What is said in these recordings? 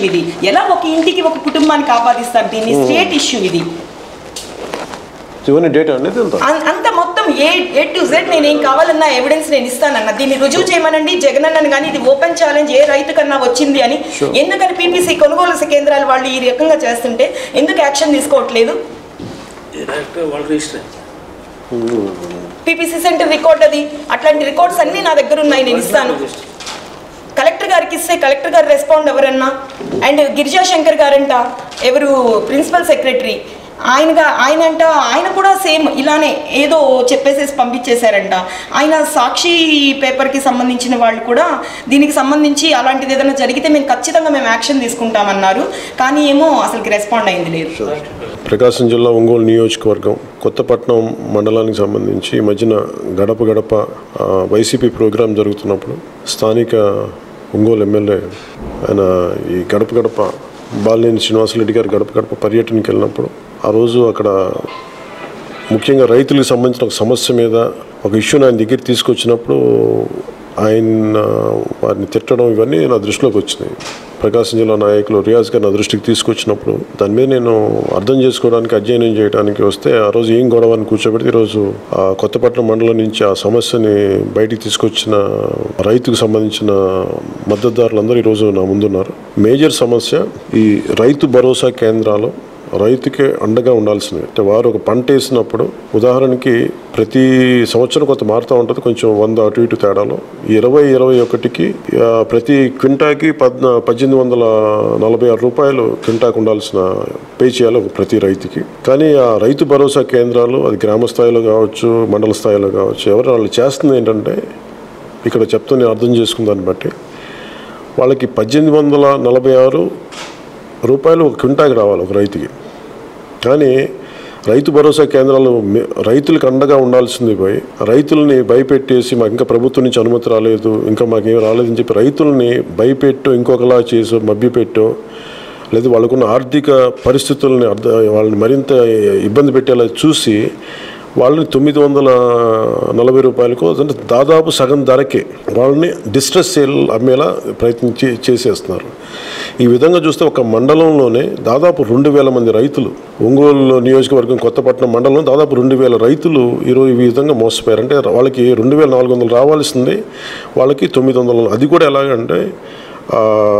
ఇది ఎలా ఒక ఇంటికి ఒక కుటుంబానికి ఆపాదిస్తారు దీన్ని స్టేట్ ఇష్యూ ఇది ఇవన్నీ డేటా అనేది ఎంత అం- అంత మొత్తం ఏ ఏ టు జెడ్ నేను ఏం కావాలన్నా ఎవిడెన్స్ నేను ఇస్తానన్న దీన్ని రుజువు చేయమనండి జగన్ అన్నను కానీ ఇది ఓపెన్ ఛాలెంజ్ ఏ రైతు కన్నా వచ్చింది అని Sure. ఎందుకని పీపీసీ కొనుగోలు కేంద్రాలు వాళ్ళు ఈ రకంగా చేస్తుంటే ఎందుకు యాక్షన్ తీసుకోవట్లేదు డైరెక్ట్గా వాళ్ళు రిజిస్టర్ పీపీసీ సెంటర్ రికార్డ్ అది అట్లాంటి రికార్డ్స్ అన్నీ నా దగ్గర ఉన్నాయి నేను ఇస్తాను కలెక్టర్ గారికి ఇస్తే కలెక్టర్ గారు రెస్పాండ్ ఎవరన్నా అండ్ గిరిజా శంకర్ గారంట ఎవరు ప్రిన్సిపల్ సెక్రటరీ ఆయనగా ఆయన అంట ఆయన కూడా సేమ్ ఇలానే ఏదో చెప్పేసేసి పంపించేశారంట ఆయన సాక్షి పేపర్కి సంబంధించిన వాళ్ళు కూడా దీనికి సంబంధించి అలాంటిది ఏదైనా జరిగితే మేము ఖచ్చితంగా మేము యాక్షన్ తీసుకుంటామన్నారు కానీ ఏమో అసలుకి రెస్పాండ్ అయింది లేదు ప్రకాశం జిల్లా ఒంగోలు నియోజకవర్గం కొత్తపట్నం మండలానికి సంబంధించి ఈ మధ్యన గడప గడప ఆ, వైసీపీ ప్రోగ్రాం జరుగుతున్నప్పుడు స్థానిక ఒంగోలు ఎమ్మెల్యే ఆయన ఈ గడప గడప బాలినేని శ్రీనివాసరెడ్డి గారు గడప గడప పర్యటనకి వెళ్ళినప్పుడు ఆ రోజు అక్కడ ముఖ్యంగా రైతులకు సంబంధించిన ఒక సమస్య మీద ఒక ఇష్యూని ఆయన దగ్గర తీసుకొచ్చినప్పుడు ఆయన వారిని తిట్టడం ఇవన్నీ నా దృష్టిలోకి వచ్చినాయి ప్రకాశం జిల్లా నాయకులు రియాజ్ గారు నా దృష్టికి తీసుకొచ్చినప్పుడు దాని మీద నేను అర్థం చేసుకోవడానికి అధ్యయనం చేయడానికి వస్తే ఆ రోజు ఏం గొడవ అని కూర్చోబెడితే ఈరోజు ఆ కొత్తపట్నం మండలం నుంచి ఆ సమస్యని బయటికి తీసుకొచ్చిన రైతుకు సంబంధించిన మద్దతుదారులందరూ ఈరోజు నా ముందున్నారు మేజర్ సమస్య ఈ రైతు భరోసా కేంద్రాలు రైతుకే అండగా ఉండాల్సింది అంటే వారు ఒక పంట వేసినప్పుడు ఉదాహరణకి ప్రతి సంవత్సరం కొంత మారుతూ ఉంటుంది కొంచెం వంద అటు ఇటు తేడాలో ఈ ఇరవై ఇరవై ఒకటికి ఆ, ప్రతి క్వింటాకి పద్నా పద్దెనిమిది వందల నలభై ఆరు రూపాయలు క్వింటాకు ఉండాల్సిన పే చేయాలి ఒక ప్రతి రైతుకి కానీ ఆ రైతు భరోసా కేంద్రాలు అది గ్రామ స్థాయిలో కావచ్చు మండల స్థాయిలో కావచ్చు ఎవరు వాళ్ళు చేస్తుంది ఏంటంటే ఇక్కడ చెప్తూ నేను అర్థం చేసుకున్న దాన్ని బట్టి వాళ్ళకి పద్దెనిమిది వందల నలభై ఆరు రూపాయలు ఒక క్వింటాకి రావాలి ఒక రైతుకి కానీ రైతు భరోసా కేంద్రాలు మి- రైతులకు అండగా ఉండాల్సింది పోయి రైతుల్ని భయపెట్టేసి మాకు ఇంకా ప్రభుత్వం నుంచి అనుమతి రాలేదు ఇంకా మాకేం రాలేదని చెప్పి రైతుల్ని భయపెట్టో ఇంకొకలా చేసో మభ్యపెట్టో లేదా వాళ్ళకున్న ఆర్థిక పరిస్థితుల్ని అర్థ వాళ్ళని మరింత ఇబ్బంది పెట్టేలా చూసి వాళ్ళని తొమ్మిది వందల నలభై రూపాయలకు అంటే దాదాపు సగం ధరకే వాళ్ళని డిస్ట్రెస్ సేల్ అమ్మేలా ప్రయత్నించి చేసేస్తున్నారు ఈ విధంగా చూస్తే ఒక మండలంలోనే దాదాపు రెండు వేల మంది రైతులు ఒంగోలు నియోజకవర్గం కొత్తపట్నం మండలంలో దాదాపు రెండు వేల రైతులు ఈరోజు ఈ విధంగా మోసపోయారు అంటే వాళ్ళకి రెండు వేల నాలుగు వందలు రావాల్సింది వాళ్ళకి తొమ్మిది వందలు అది కూడా ఎలాగంటే ఆ,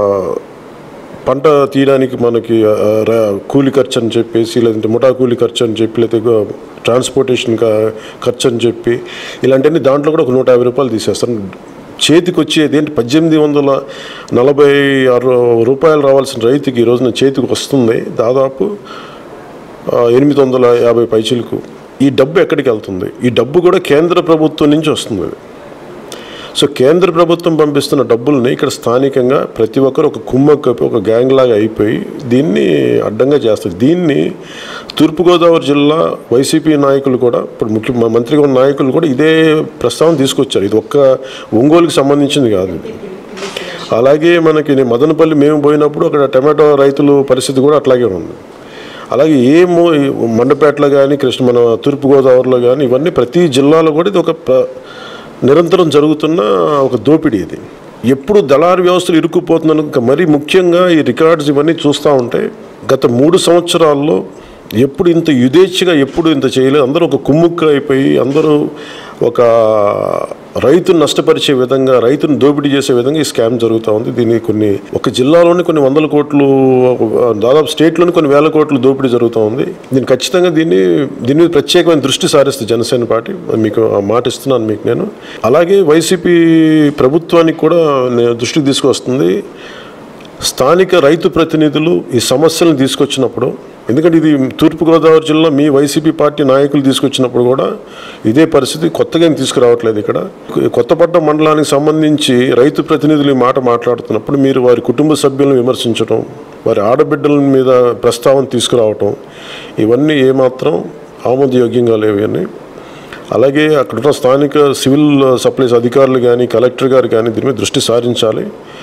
పంట తీయడానికి మనకి ఆ, ర- కూలి ఖర్చు అని చెప్పేసి లేదంటే ముఠా కూలి ఖర్చు అని చెప్పి లేకపోతే ట్రాన్స్పోర్టేషన్ క- ఖర్చు అని చెప్పి ఇలాంటివన్నీ దాంట్లో కూడా ఒక నూట యాభై రూపాయలు తీసేస్తారు చేతికి వచ్చేది ఏంటి పద్దెనిమిది వందల నలభై ఆరు రూపాయలు రావాల్సిన రైతుకి ఈ రోజున చేతికి వస్తుంది దాదాపు ఆ, ఎనిమిది వందల యాభై పైచీలకు ఈ డబ్బు ఎక్కడికి వెళ్తుంది ఈ డబ్బు కూడా కేంద్ర ప్రభుత్వం నుంచి వస్తుంది సో కేంద్ర ప్రభుత్వం పంపిస్తున్న డబ్బుల్ని ఇక్కడ స్థానికంగా ప్రతి ఒక్కరు ఒక కుమ్మక్కపి ఒక గ్యాంగ్ లాగా అయిపోయి దీన్ని అడ్డంగా చేస్తారు దీన్ని తూర్పుగోదావరి జిల్లా వైసీపీ నాయకులు కూడా ఇప్పుడు ముఖ్య మ- మంత్రిగా ఉన్న నాయకులు కూడా ఇదే ప్రస్తావన తీసుకొచ్చారు ఇది ఒక్క ఒంగోలుకి సంబంధించింది కాదు ఇది అలాగే మనకి నే- మదనపల్లి మేము పోయినప్పుడు అక్కడ టమాటో రైతుల పరిస్థితి కూడా అట్లాగే ఉంది అలాగే ఏ మూ మండపేటలో కానీ కృష్ణ మన తూర్పుగోదావరిలో కానీ ఇవన్నీ ప్రతి జిల్లాలో కూడా ఇది ఒక ప్ర- నిరంతరం జరుగుతున్న ఒక దోపిడీ ఇది ఎప్పుడు దళారు వ్యవస్థలు ఇరుక్కుపోతుందని ఇంకా మరీ ముఖ్యంగా ఈ రికార్డ్స్ ఇవన్నీ చూస్తూ ఉంటే గత మూడు సంవత్సరాల్లో ఎప్పుడు ఇంత యుధేచ్ఛగా ఎప్పుడు ఇంత చేయలేదు అందరూ ఒక కుమ్ముక్క అయిపోయి అందరూ ఒక రైతును నష్టపరిచే విధంగా రైతును దోపిడీ చేసే విధంగా ఈ స్కామ్ జరుగుతూ ఉంది దీన్ని కొన్ని ఒక జిల్లాలోని కొన్ని వందల కోట్లు దాదాపు స్టేట్లోని కొన్ని వేల కోట్లు దోపిడీ జరుగుతూ ఉంది దీన్ని ఖచ్చితంగా దీన్ని దీని మీద ప్రత్యేకమైన దృష్టి సారిస్తుంది జనసేన పార్టీ మీకు ఆ మాట ఇస్తున్నాను మీకు నేను అలాగే వైసీపీ ప్రభుత్వానికి కూడా నేను దృష్టికి తీసుకొస్తుంది స్థానిక రైతు ప్రతినిధులు ఈ సమస్యలను తీసుకొచ్చినప్పుడు ఎందుకంటే ఇది తూర్పుగోదావరి జిల్లా మీ వైసీపీ పార్టీ నాయకులు తీసుకొచ్చినప్పుడు కూడా ఇదే పరిస్థితి కొత్తగా ఏం తీసుకురావట్లేదు ఇక్కడ కొత్తపట్నం మండలానికి సంబంధించి రైతు ప్రతినిధులు ఈ మాట మాట్లాడుతున్నప్పుడు మీరు వారి కుటుంబ సభ్యులను విమర్శించడం వారి ఆడబిడ్డల మీద ప్రస్తావన తీసుకురావటం ఇవన్నీ ఏమాత్రం ఆమోదయోగ్యంగా లేవు ఇవన్నీ అలాగే అక్కడ ఉన్న స్థానిక సివిల్ సప్లైస్ అధికారులు కానీ కలెక్టర్ గారు కానీ దీని మీద దృష్టి సారించాలి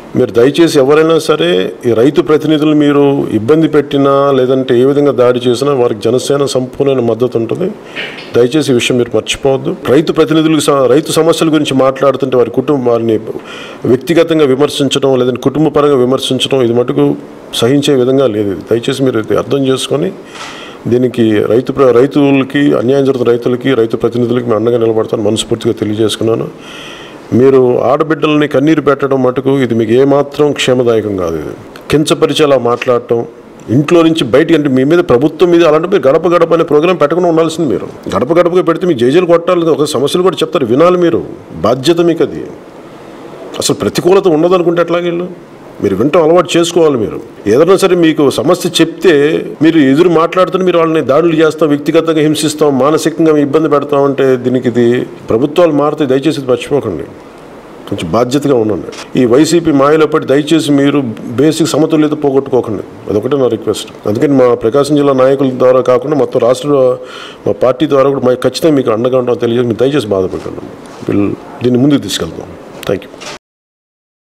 మీరు దయచేసి ఎవరైనా సరే ఈ రైతు ప్రతినిధులు మీరు ఇబ్బంది పెట్టినా లేదంటే ఏ విధంగా దాడి చేసినా వారికి జనసేన సంపూర్ణ మద్దతు ఉంటుంది దయచేసి ఈ విషయం మీరు మర్చిపోవద్దు రైతు ప్రతినిధులకు స- రైతు సమస్యల గురించి మాట్లాడుతుంటే వారి కుటుంబం వారిని వ్యక్తిగతంగా విమర్శించడం లేదంటే కుటుంబ పరంగా విమర్శించడం ఇది మటుకు సహించే విధంగా లేదు ఇది దయచేసి మీరు ఇది అర్థం చేసుకొని దీనికి రైతు ప్ర- రైతులకి అన్యాయం జరుగుతున్న రైతులకి రైతు ప్రతినిధులకి మేము అండగా నిలబడతాను మనస్ఫూర్తిగా తెలియజేసుకున్నాను మీరు ఆడబిడ్డలని కన్నీరు పెట్టడం మటుకు ఇది మీకు ఏమాత్రం క్షేమదాయకం కాదు ఇది కించపరిచేలా మాట్లాడటం ఇంట్లో నుంచి బయటికి అంటే మీ మీద ప్రభుత్వం మీద అలాంటి మీరు గడప గడప అనే ప్రోగ్రాం పెట్టకుండా ఉండాల్సింది మీరు గడప గడపగా పెడితే మీ జైజీలు కొట్టాలి ఒక సమస్యలు కూడా చెప్తారు వినాలి మీరు బాధ్యత మీకు అది అసలు ప్రతికూలత ఉండదనుకుంటే ఎట్లాగ వీళ్ళు మీరు వింటాం అలవాటు చేసుకోవాలి మీరు ఏదైనా సరే మీకు సమస్య చెప్తే మీరు ఎదురు మాట్లాడుతున్న మీరు వాళ్ళని దాడులు చేస్తాం వ్యక్తిగతంగా హింసిస్తాం మానసికంగా ఇబ్బంది పెడతాం అంటే దీనికి ఇది ప్రభుత్వాలు మారితే దయచేసి ఇది మర్చిపోకండి కొంచెం బాధ్యతగా ఉండండి ఈ వైసీపీ మాయలో పడి దయచేసి మీరు బేసిక్ సమతుల్యత పోగొట్టుకోకండి అదొకటే నా రిక్వెస్ట్ అందుకని మా ప్రకాశం జిల్లా నాయకుల ద్వారా కాకుండా మొత్తం రాష్ట్ర మా పార్టీ ద్వారా కూడా మా ఖచ్చితంగా మీకు అండగా ఉంటాం తెలియజేసి మీరు దయచేసి బాధపడకండి వీళ్ళు దీన్ని ముందుకు తీసుకెళ్తాం థ్యాంక్ యూ